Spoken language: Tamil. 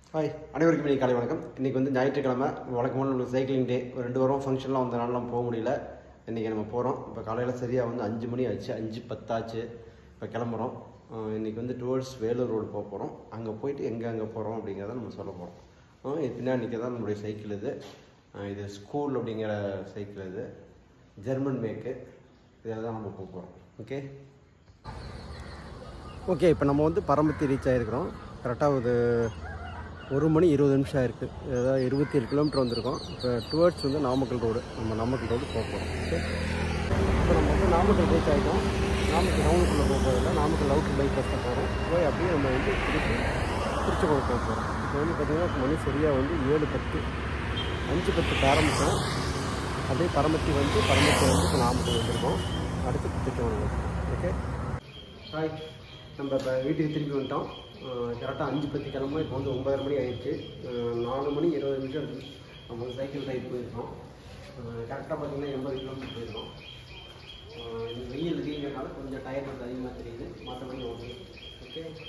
ஹாய் அனைவருக்கும் இன்றைக்கி காலை வணக்கம் இன்றைக்கி வந்து ஞாயிற்றுக்கிழமை வழக்கமான நம்மளுக்கு சைக்கிளிங் டே ஒரு ரெண்டு வாரம் ஃபங்க்ஷன்லாம் வந்தனாலாம் போக முடியல இன்றைக்கி நம்ம போகிறோம் இப்போ காலையில் சரியாக வந்து அஞ்சு மணி ஆச்சு அஞ்சு பத்தாச்சு இப்போ கிளம்புறோம் அஹ் இன்னைக்கு வந்து டுவர்ட்ஸ் வேலூர் ரோடு போக போகிறோம் அங்கே போயிட்டு எங்கே அங்கே போகிறோம் அப்படிங்கிறத நம்ம சொல்ல போகிறோம் இது பின்னாடி நிற்க தான் நம்மளுடைய சைக்கிள் இது அஹ் இது ஸ்கூல் அப்படிங்கிற சைக்கிள் இது ஜெர்மன் மேக்கு இதில் தான் நம்ம போக போகிறோம் ஓகே ஓகே இப்போ நம்ம வந்து பரமத்தி ரீச் ஆகிருக்கிறோம் கரெக்டாக ஒரு ஒரு மணி இருபது நிமிஷம் ஆயிருக்கு அதாவது இருபத்தி ஏழு கிலோமீட்டர் வந்திருக்கோம் இப்போ டுவர்ட்ஸ் வந்து நாமக்கல் ரோடு நம்ம நாமக்கல் ரோடு போக போகிறோம் ஓகே இப்போ நம்ம வந்து நாமக்கல் ரீச் ஆகிட்டோம் நாமக்கல் டவுனுக்குள்ளே போக போகிறதில்ல நாமக்கல் அவுட் பைபாஸ் தான் போகிறோம் போய் அப்படியே நம்ம வந்து திருப்பி திருச்செங்கோடு போக போகிறோம் இப்போ வந்து பார்த்திங்கன்னா மணி சரியாக வந்து ஏழு பத்து அஞ்சு பத்துக்கு ஆரம்பித்தோம் அப்படியே பரமத்தி வந்து பரமத்தி வந்து இப்போ நாமக்கல் வந்திருக்கோம் அடுத்து திருச்செங்கோடு ஓகே ஹாய் நம்ம இப்போ வீட்டுக்கு திருப்பி வந்துட்டோம் கரெக்டாக அஞ்சு பத்து கிளம்ப இப்போ வந்து ஒன்பதரை மணி ஆயிடுச்சு அஹ் நாலு மணி இருபது நிமிஷம் இருக்கு. நம்ம வந்து சைக்கிள் ரைட் போயிருக்கோம் கரெக்டாக பார்த்தீங்கன்னா எண்பது கிலோமீட்டர் போயிருக்கோம் அஹ் இன்னைக்கு வெயில் இருக்குங்கிறனால கொஞ்சம் டயர் வந்து அதிகமாக தெரியுது மற்றபடி ஓகே ஓகே